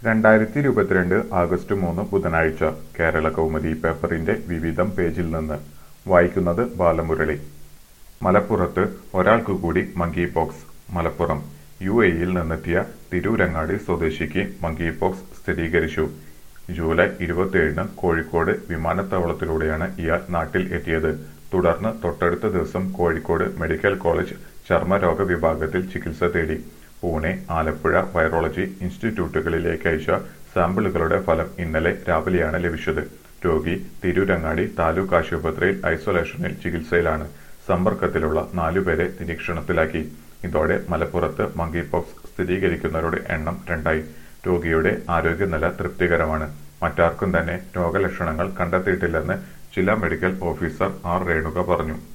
രണ്ടായിരത്തി ഇരുപത്തിരണ്ട് ആഗസ്റ്റ് മൂന്ന് ബുധനാഴ്ച കേരള കൗമുദി പേപ്പറിന്റെ വിവിധം പേജിൽ നിന്ന് വായിക്കുന്നത് ബാലമുരളി മലപ്പുറത്ത് ഒരാൾക്കു കൂടി മങ്കി പോക്സ് മലപ്പുറം യു എയിൽ നിന്നെത്തിയ തിരൂരങ്ങാടി സ്വദേശിക്ക് മങ്കി പോക്സ് സ്ഥിരീകരിച്ചു ജൂലൈ ഇരുപത്തിയേഴിന് കോഴിക്കോട് വിമാനത്താവളത്തിലൂടെയാണ് ഇയാൾ നാട്ടിൽ എത്തിയത് തുടർന്ന് തൊട്ടടുത്ത ദിവസം കോഴിക്കോട് മെഡിക്കൽ കോളേജ് ചർമ്മരോഗ വിഭാഗത്തിൽ ചികിത്സ തേടി പൂനെ ആലപ്പുഴ വൈറോളജി ഇൻസ്റ്റിറ്റ്യൂട്ടുകളിലേക്ക് അയച്ച സാമ്പിളുകളുടെ ഫലം ഇന്നലെ രാവിലെയാണ് ലഭിച്ചത് രോഗി തിരൂരങ്ങാടി താലൂക്ക് ആശുപത്രിയിൽ ഐസൊലേഷനിൽ ചികിത്സയിലാണ് സമ്പർക്കത്തിലുള്ള നാലുപേരെ നിരീക്ഷണത്തിലാക്കി ഇതോടെ മലപ്പുറത്ത് മങ്കി പോക്സ് സ്ഥിരീകരിക്കുന്നവരുടെ എണ്ണം രണ്ടായി രോഗിയുടെ ആരോഗ്യനില തൃപ്തികരമാണ് മറ്റാർക്കും തന്നെ രോഗലക്ഷണങ്ങൾ കണ്ടെത്തിയിട്ടില്ലെന്ന് ജില്ലാ മെഡിക്കൽ ഓഫീസർ ആർ രേണുക പറഞ്ഞു